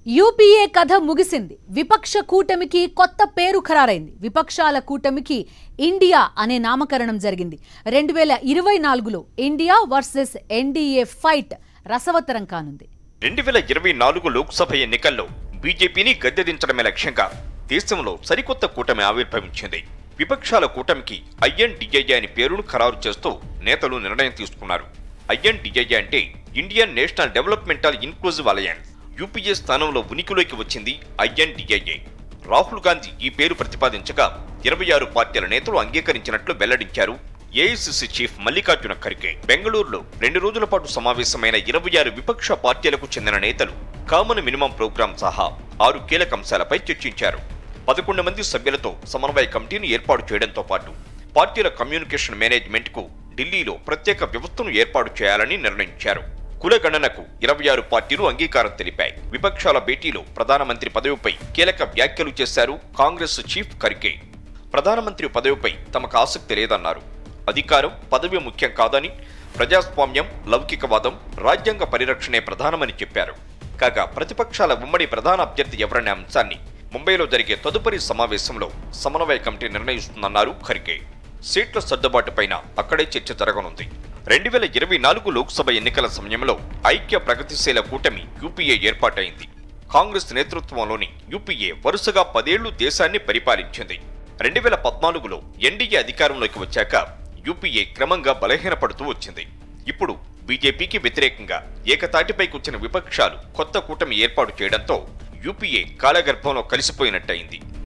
UPA కథ ముగిసింది విపక్ష కూటమికి కొత్త పేరు ఖరారైంది విపక్షాల కూటమికి ఇండియా అనే నామకరణం జరిగింది రెండు వేల ఇరవై నాలుగులో ఇండియా వర్సెస్ ఎన్డీఏ ఫైట్ రసవత్తరం కానుంది రెండు వేల ఇరవై నాలుగు లోక్సభ ఎన్నికల్లో బీజేపీని గద్దెదించడమే లక్ష్యంగా దేశంలో సరికొత్త కూటమి ఆవిర్భవించింది విపక్షాల కూటమికి ఐఎన్డిఐఏ అని పేరును ఖరారు చేస్తూ నేతలు నిర్ణయం తీసుకున్నారు ఐఎన్డిఐఏ అంటే Indian national developmental inclusive alliance UPA స్థానంలో ఉనికిలోకి వచ్చింది ఐఎన్డిఐఏ రాహుల్ గాంధీ ఈ పేరు ప్రతిపాదించగా ఇరవై ఆరు పార్టీల నేతలు అంగీకరించినట్లు వెల్లడించారు ఏఐసిసి చీఫ్ మల్లికార్జున ఖర్గే బెంగళూరులో రెండు రోజుల పాటు సమావేశమైన ఇరవై ఆరు విపక్ష పార్టీలకు చెందిన నేతలు కామన్ మినిమం ప్రోగ్రాం సహా ఆరు కీలక అంశాలపై చర్చించారు పదకొండు మంది సభ్యులతో సమన్వయ కమిటీని ఏర్పాటు చేయడంతో పాటు పార్టీల కమ్యూనికేషన్ మేనేజ్మెంట్ కు ఢిల్లీలో ప్రత్యేక వ్యవస్థను ఏర్పాటు చేయాలని నిర్ణయించారు కులగణనకు ఇరవై ఆరు పార్టీలు అంగీకారం తెలిపాయి విపక్షాల భేటీలో ప్రధానమంత్రి పదవిపై కీలక వ్యాఖ్యలు చేశారు కాంగ్రెస్ చీఫ్ ఖర్గే ప్రధానమంత్రి పదవిపై తమకు ఆసక్తి లేదన్నారు అధికారం పదవి ముఖ్యం కాదని ప్రజాస్వామ్యం లౌకికవాదం రాజ్యాంగ పరిరక్షణే ప్రధానమని చెప్పారు కాగా ప్రతిపక్షాల ఉమ్మడి ప్రధాన అభ్యర్థి ఎవరనే అంశాన్ని ముంబైలో జరిగే తదుపరి సమావేశంలో సమన్వయ కమిటీ నిర్ణయిస్తుందన్నారు ఖర్గే సీట్ల సర్దుబాటుపైన అక్కడే చర్చ జరగనుంది రెండు వేల ఇరవై నాలుగు లోక్సభ ఎన్నికల సమయంలో ఐక్య ప్రగతిశీల కూటమి యూపీఏ ఏర్పాటైంది కాంగ్రెస్ నేతృత్వంలోని యూపీఏ వరుసగా పదేళ్లు దేశాన్ని పరిపాలించింది రెండు వేల పద్నాలుగులో ఎన్డీఏ అధికారంలోకి వచ్చాక యూపీఏ క్రమంగా బలహీనపడుతూ వచ్చింది ఇప్పుడు బీజేపీకి వ్యతిరేకంగా ఏకతాటిపైకి వచ్చిన విపక్షాలు కొత్త కూటమి ఏర్పాటు చేయడంతో యూపీఏ కాలగర్భంలో కలిసిపోయినట్టయింది